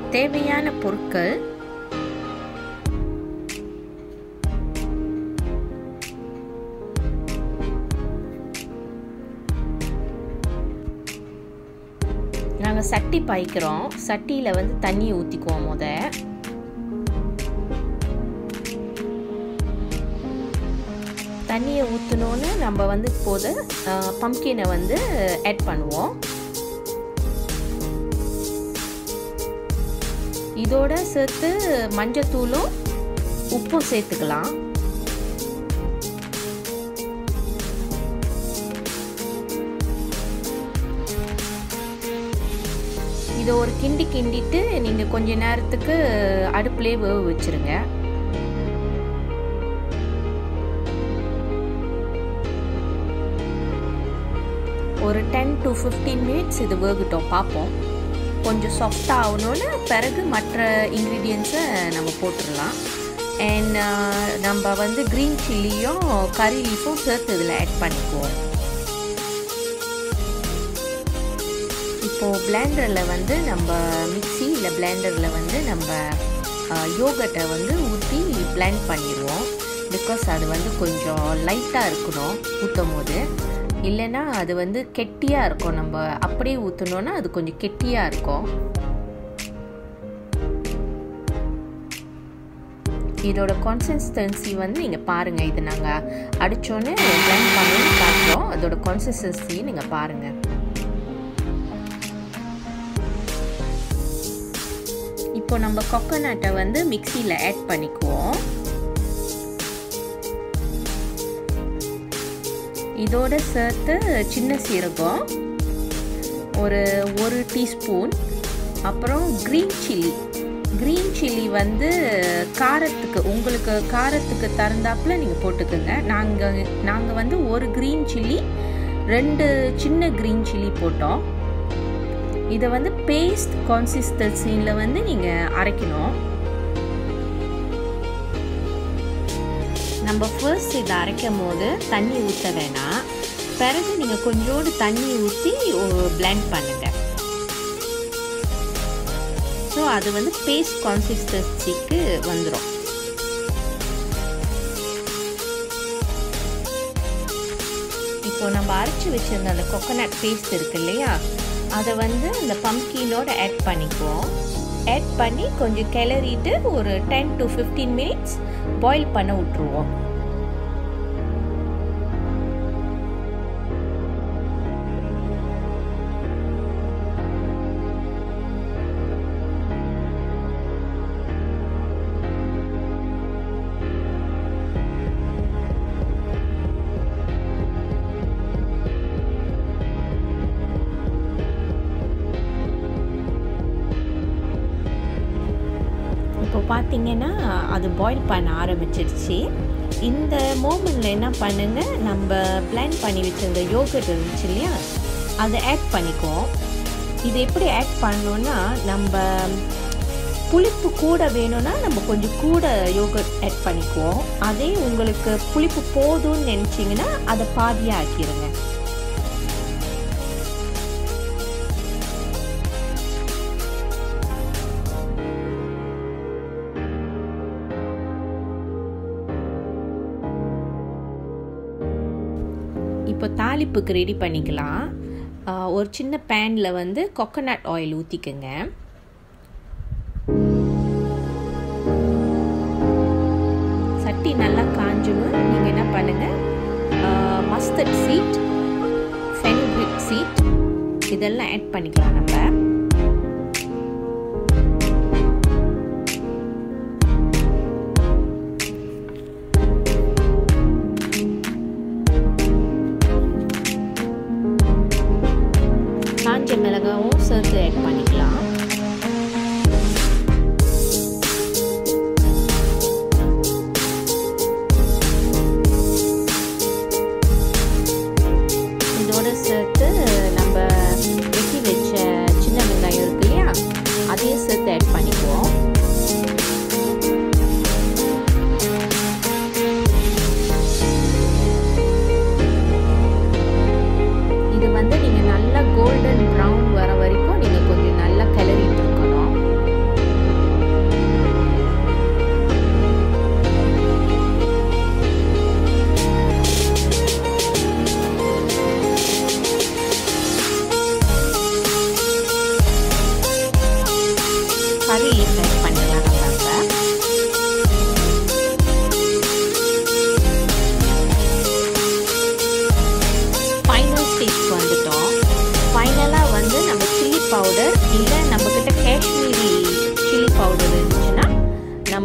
தேவையான பொருட்கள் நாங்கள் சட்டி பாய்க்கிறோம் சட்டியில் வந்து தண்ணி ஊற்றிக்குவோம் முத தண்ணியை ஊற்றினோன்னு நம்ம வந்து இப்போது பம்கினை வந்து ஆட் பண்ணுவோம் இதோட சேர்த்து மஞ்சத்தூளும் உப்பும் சேர்த்துக்கலாம் இதை ஒரு கிண்டி கிண்டிட்டு நீங்கள் கொஞ்ச நேரத்துக்கு அடுப்புலேயே வேக வச்சுருங்க ஒரு டென் டு ஃபிஃப்டீன் மினிட்ஸ் இது வேகட்டும் பார்ப்போம் கொஞ்சம் சாஃப்டாக ஆகணுன்னு பிறகு மற்ற இன்க்ரீடியன்ஸை நம்ம போட்டுடலாம் அண்ட் நம்ம வந்து க்ரீன் சில்லியும் கறி லீஃபும் சேர்த்து இதில் ஆட் பண்ணிக்குவோம் இப்போது பிளேண்டரில் வந்து நம்ம மிக்சி இல்லை பிளேண்டரில் வந்து நம்ம யோகட்டை வந்து ஊற்றி பிளேண்ட் பண்ணிடுவோம் பிகாஸ் அது வந்து கொஞ்சம் லைட்டாக இருக்கணும் ஊற்றும் போது இல்லைன்னா அது வந்து கெட்டியாக இருக்கும் நம்ம அப்படியே ஊற்றினோன்னா அது கொஞ்சம் கெட்டியாக இருக்கும் இதோட கான்சிஸ்டன்சி வந்து நீங்கள் பாருங்கள் இது நாங்கள் அடித்தோன்னே பிளேண்ட் பண்ணி காட்டுறோம் அதோட கான்சிஸ்டன்சி நீங்கள் பாருங்கள் இப்போ நம்ம கொக்கனட்டை வந்து மிக்சியில் ஆட் பண்ணிக்குவோம் இதோட சேர்த்து சின்ன சீரகம் ஒரு ஒரு டீஸ்பூன் அப்புறம் க்ரீன் சில்லி க்ரீன் சில்லி வந்து காரத்துக்கு உங்களுக்கு காரத்துக்கு தகுந்தாப்புல நீங்கள் போட்டுக்கோங்க நாங்கள் நாங்கள் வந்து ஒரு க்ரீன் சில்லி ரெண்டு சின்ன க்ரீன் சில்லி போட்டோம் இதை வந்து பேஸ்ட் கான்சிஸ்டன்சியில் வந்து நீங்கள் அரைக்கணும் நம்ம ஃபர்ஸ்ட் இதை அரைக்கும் போது தண்ணி ஊற்ற வேணாம் பிறகு நீங்கள் கொஞ்சோடு தண்ணி ஊற்றி பிளெண்ட் பண்ணுங்கள் ஸோ அது வந்து பேஸ்ட் கான்சிஸ்டன்சிக்கு வந்துடும் இப்போ நம்ம அரைச்சி வச்சிருந்த அந்த கொக்கனட் பேஸ்ட் இருக்கு இல்லையா அதை வந்து அந்த பம்கினோட ஆட் பண்ணிக்குவோம் ஆட் பண்ணி கொஞ்சம் கிளறிட்டு ஒரு ten to fifteen minutes boil பண்ண விட்ருவோம் இப்போ பார்த்தீங்கன்னா அது பாயில் பண்ண ஆரம்பிச்சிருச்சு இந்த மோமெண்டில் என்ன பண்ணுங்க நம்ம பிளான் பண்ணி வச்சிருந்த யோகட் இருந்துச்சு இல்லையா அதை ஆட் பண்ணிக்குவோம் இது எப்படி ஆட் பண்ணோன்னா நம்ம புளிப்பு கூட வேணும்னா நம்ம கொஞ்சம் கூட யோகட் ஆட் பண்ணிக்குவோம் அதே உங்களுக்கு புளிப்பு போதும்னு நினச்சிங்கன்னா அதை பாதியாக ஆக்கிடுங்க இப்போ தாளிப்புக்கு ரெடி பண்ணிக்கலாம் ஒரு சின்ன பேனில் வந்து கொக்கனட் ஆயில் ஊற்றிக்கங்க சட்டி நல்லா காஞ்சணும் நீங்கள் என்ன பண்ணுங்கள் மஸ்டர்ட் சீட் ஃபெனுக்ரிக் சீட் இதெல்லாம் ஆட் பண்ணிக்கலாம் நம்ம காஞ்ச மிளகாவும் சேர்த்து ஆட் பண்ணிக்கலாம் இதோட சேர்த்து நம்ம வெட்டி வச்ச சின்ன வெங்காயம் இருக்கு இல்லையா அதையும் சேர்த்து ஆட் பண்ணிக்குவோம் இது வந்து நீங்கள் நல்லா கோல்டன் ப்ரௌன் வர வரைக்கும் நீங்கள் கொஞ்சம் நல்லா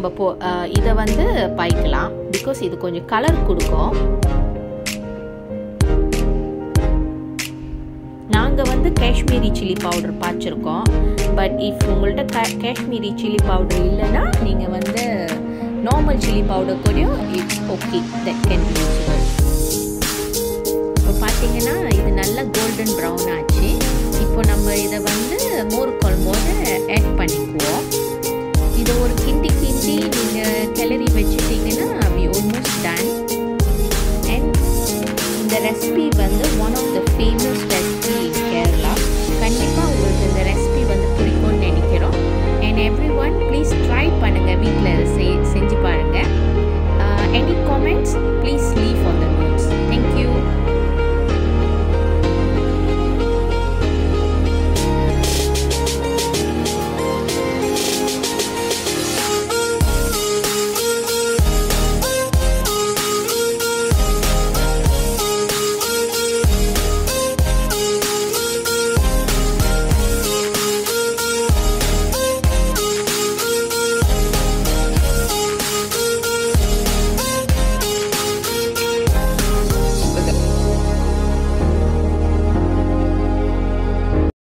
நம்ம போ இதை வந்து பாய்க்கலாம் பிகாஸ் இது கொஞ்சம் கலர் கொடுக்கும் நாங்கள் வந்து காஷ்மீரி சில்லி பவுடர் பாய்ச்சிருக்கோம் பட் இஃப் உங்கள்கிட்ட கா காஷ்மீரி சில்லி பவுடர் இல்லைன்னா நீங்கள் வந்து நார்மல் சில்லி பவுடர் கூடயும் it's okay that can be useful இப்போ பார்த்தீங்கன்னா இது நல்லா கோல்டன் ப்ரௌன் ஆச்சு இப்போ நம்ம இதை வந்து மோர் குழம்போட ஆட் பண்ணிக்குவோம் இதை ஒரு கிண்டி கிண்டி நீங்கள் கிளறி வச்சுட்டிங்கன்னா வி ஆல்மோஸ்ட் டன் அண்ட் இந்த ரெசிபி வந்து one of the famous recipe